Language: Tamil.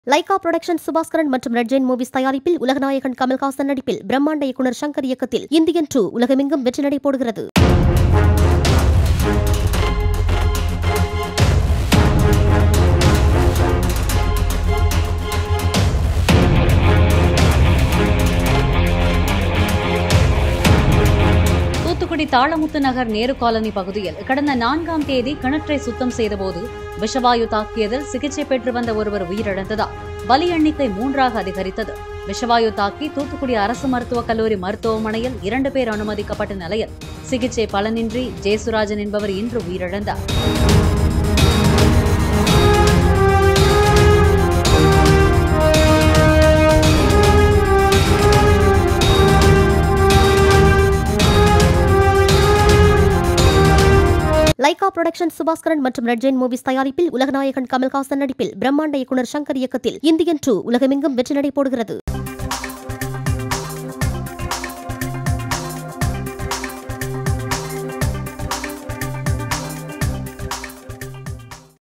லைகா புரொடக்ஷன் சுபாஸ்கரன் மற்றும் ரெட்ஜெயின் மூவிஸ் தயாரிப்பில் உலகநாயகன் கமல்ஹாசன் நடிப்பில் பிரம்மாண்ட இயக்குனர் சங்கர் இயக்கத்தில் இந்தியன் டூ உலகமெங்கும் வெற்றி நடை போடுகிறது தூத்துக்குடி தாளமுத்து நகர் நேரு காலனி பகுதியில் கடந்த நான்காம் தேதி கிணற்றை சுத்தம் செய்தபோது விஷவாயு தாக்கியதில் சிகிச்சை பெற்று வந்த ஒருவர் உயிரிழந்ததால் பலி எண்ணிக்கை மூன்றாக அதிகரித்தது விஷவாயு தாக்கி தூத்துக்குடி அரசு மருத்துவக் கல்லூரி மருத்துவமனையில் இரண்டு பேர் அனுமதிக்கப்பட்ட நிலையில் சிகிச்சை பலனின்றி ஜேசுராஜன் என்பவர் இன்று உயிரிழந்தார் லைகா புரொடக்ஷன் சுபாஸ்கரன் மற்றும் ரெட்ஜெயின் மூவிஸ் தயாரிப்பில் உலகநாயகன் கமல்ஹாசன் நடிப்பில் பிரம்மாண்ட இயக்குனர் சங்கர் இயக்கத்தில் இந்தியன் டூ உலகமெங்கும் வெற்றி நடை போடுகிறது